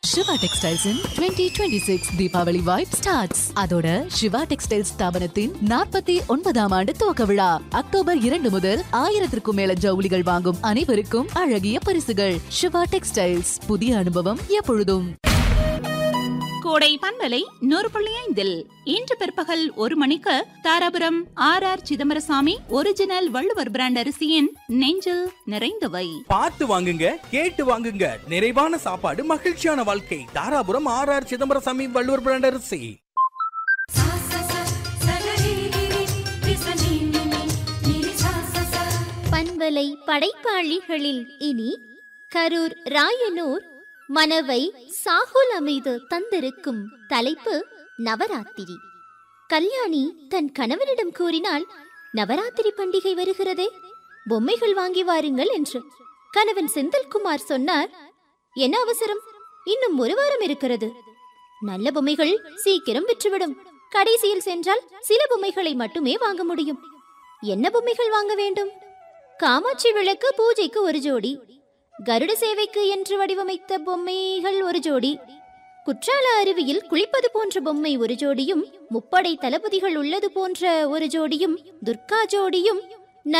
Siva textiles twenty twenty six Deepavali vibe starts அதோட Siva textiles ஸ்தாபனத்தின் நாற்பத்தி ஒன்பதாம் ஆண்டு துவக்க விழா அக்டோபர் இரண்டு முதல் ஆயிரத்திற்கும் மேல ஜவுளிகள் வாங்கும் அனைவருக்கும் அழகிய பரிசுகள் சிவா டெக்ஸ்டைல்ஸ் புதிய அனுபவம் எப்பொழுதும் கோடை பண்பலை நூறு புள்ளி ஐந்தில் இன்று பிற்பகல் ஒரு மணிக்கு Dharapuram R R Chidambarasamy original Valluvar brand அரிசியின் நெஞ்சில் நிறைந்தவை பார்த்து வாங்குங்க கேட்டு வாங்குங்க நிறைவான சாப்பாடு மகிழ்ச்சியான வாழ்க்கை Dharapuram R R Chidambarasamy Valluvar brand அரிசி सा सा सा सगरिगिरि विसनिनिनि निरि सा सा सा பண்பலை படைப்பாளிகளில் இனி கரூர் ராயனூர் மனவை சாகுல் அமீது தந்திருக்கும் தலைப்பு நவராத்திரி கல்யாணி தன் கணவனிடம் கூறினாள் நவராத்திரி பண்டிகை வருகிறதே பொம்மைகள் வாங்கி வாருங்கள் என்று கணவன் செந்தில்குமார் சொன்னார் என்ன அவசரம் இன்னும் ஒரு வாரம் இருக்கிறது நல்ல பொம்மைகள் சீக்கிரம் விற்றுவிடும் கடைசியில் சென்றால் சில பொம்மைகளை மட்டுமே வாங்க முடியும் என்ன பொம்மைகள் வாங்க வேண்டும் காமாட்சி விளக்கு பூஜைக்கு ஒரு ஜோடி கருட சேவைக்கு என்று வடிவமைத்த பொம்மைகள் ஒரு ஜோடி குற்றால அருவியில் குளிப்பது போன்ற பொம்மை ஒரு ஜோடியும் முப்படை தளபதிகள் உள்ளது போன்ற ஒரு ஜோடியும் துர்கா ஜோடியும்